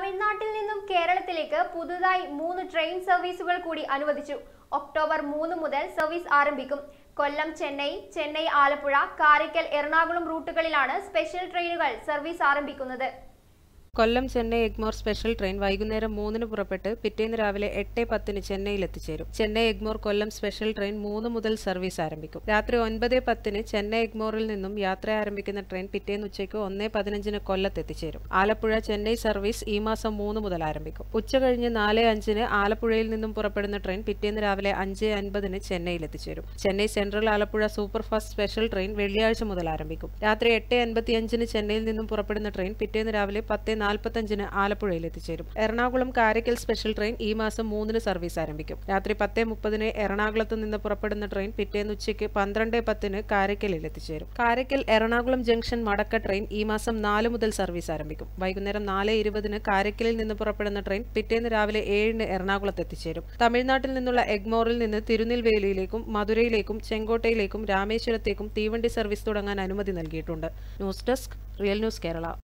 തമിഴ്നാട്ടിൽ നിന്നും കേരളത്തിലേക്ക് പുതുതായി മൂന്ന് ട്രെയിൻ സർവീസുകൾ കൂടി അനുവദിച്ചു ഒക്ടോബർ മൂന്ന് മുതൽ സർവീസ് ആരംഭിക്കും കൊല്ലം ചെന്നൈ ചെന്നൈ ആലപ്പുഴ കാരയ്ക്കൽ എറണാകുളം റൂട്ടുകളിലാണ് സ്പെഷ്യൽ ട്രെയിനുകൾ സർവീസ് ആരംഭിക്കുന്നത് കൊല്ലം ചെന്നൈ എഗ്മോർ സ്പെഷ്യൽ ട്രെയിൻ വൈകുന്നേരം മൂന്നിന് പുറപ്പെട്ട് പിറ്റേന്ന് രാവിലെ എട്ട് പത്തിന് ചെന്നൈയിൽ എത്തിച്ചേരും ചെന്നൈ എഗ്മോർ കൊല്ലം സ്പെഷ്യൽ ട്രെയിൻ മൂന്ന് മുതൽ സർവീസ് ആരംഭിക്കും രാത്രി ഒൻപത് പത്തിന് ചെന്നൈ എഗ്മോറിൽ നിന്നും യാത്ര ആരംഭിക്കുന്ന ട്രെയിൻ പിറ്റേന്ന് ഉച്ചയ്ക്ക് ഒന്ന് പതിനഞ്ചിന് കൊല്ലത്ത് എത്തിച്ചേരും ആലപ്പുഴ ചെന്നൈ സർവീസ് ഈ മാസം മൂന്ന് മുതൽ ആരംഭിക്കും ഉച്ച കഴിഞ്ഞ് നാല് അഞ്ചിന് ആലപ്പുഴയിൽ നിന്നും പുറപ്പെടുന്ന ട്രെയിൻ പിറ്റേന്ന് രാവിലെ അഞ്ച് അൻപതിന് ചെന്നൈയിൽ എത്തിച്ചേരും Chennai Central Alappuzha superfast special train വെള്ളിയാഴ്ച മുതൽ ആരംഭിക്കും രാത്രി എട്ട് അൻപത്തിയഞ്ചിന് ചെന്നൈയിൽ നിന്നും പുറപ്പെടുന്ന ട്രെയിൻ പിറ്റേന്ന് രാവിലെ പത്ത് നാൽപ്പത്തഞ്ചിന് ആലപ്പുഴയിൽ എത്തിച്ചേരും എറണാകുളം കാരയ്ക്കൽ സ്പെഷ്യൽ ട്രെയിൻ ഈ മാസം മൂന്നിന് സർവീസ് ആരംഭിക്കും രാത്രി പത്ത് മുപ്പതിന് എറണാകുളത്ത് നിന്ന് പുറപ്പെടുന്ന ട്രെയിൻ പിറ്റേന്ന് ഉച്ചയ്ക്ക് പന്ത്രണ്ട് പത്തിന് കാരയ്ക്കലിൽ എത്തിച്ചേരും കാരയ്ക്കൽ എറണാകുളം ജംഗ്ഷൻ മടക്ക ട്രെയിൻ ഈ മാസം നാല് മുതൽ സർവീസ് ആരംഭിക്കും വൈകുന്നേരം നാല് ഇരുപതിന് കാരയ്ക്കലിൽ നിന്ന് പുറപ്പെടുന്ന ട്രെയിൻ പിറ്റേന്ന് രാവിലെ ഏഴിന് എറണാകുളത്ത് എത്തിച്ചേരും തമിഴ്നാട്ടിൽ നിന്നുള്ള എഗ്മോറിൽ നിന്ന് തിരുനെൽവേലിയിലേക്കും മധുരയിലേക്കും ചെങ്കോട്ടയിലേക്കും രാമേശ്വരത്തേക്കും തീവണ്ടി സർവീസ് തുടങ്ങാൻ അനുമതി നൽകിയിട്ടുണ്ട് news desk real news Kerala